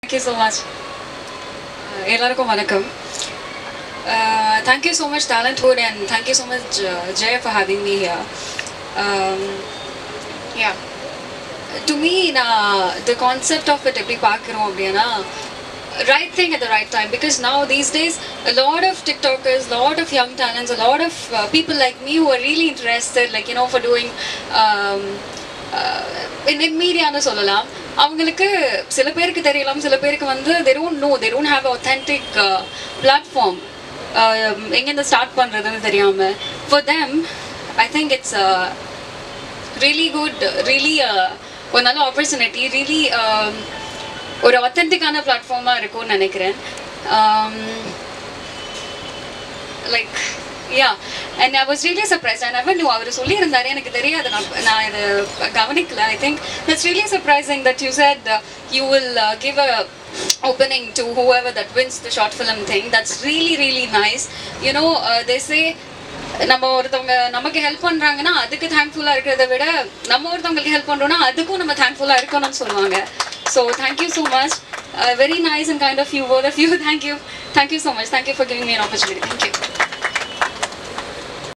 thank you so much எல்லாருக்கும் வணக்கம் thank you so much talent hood and thank you so much Jaya for having me here yeah to me நான் the concept of it எப்படி பார்க்குறோம் அப்படின்னா right thing at the right time because now these days a lot of tiktokers a lot of young talents a lot of uh, people like me who are really interested like you know for doing um, in மீடியான்னு சொல்லலாம் அவங்களுக்கு சில பேருக்கு தெரியலாம் சில பேருக்கு வந்து they don't know they don't have authentic uh, platform uh, எங்கேருந்து start பண்ணுறதுன்னு தெரியாமல் for them I think it's uh, really good really uh, ஒரு நல்ல ஆப்பர்ச்சுனிட்டி really um, ஒரு ஒத்தன்டிக்கான பிளாட்ஃபார்மாக இருக்கும்னு நினைக்கிறேன் like yeah and I was really surprise I never knew அவர் சொல்லியிருந்தாரு எனக்கு தெரியாது நான் நான் இது கவனிக்கல I think that's really surprising that you said you will give a opening to whoever that wins the short film thing that's really really nice you know uh, they say நம்ம ஒருத்தவங்க நமக்கு ஹெல்ப் பண்றாங்கன்னா அதுக்கு தேங்க்ஃபுல்லா இருக்கிறத விட நம்ம ஒருத்தவங்களுக்கு help பண்றோம்னா அதுக்கும் நம்ம தேங்க்ஃபுல்லா இருக்கணும்னு சொல்லுவாங்க so thank you so much very nice and kind of you both of you thank you thank you so much thank you for giving me an opportunity thank you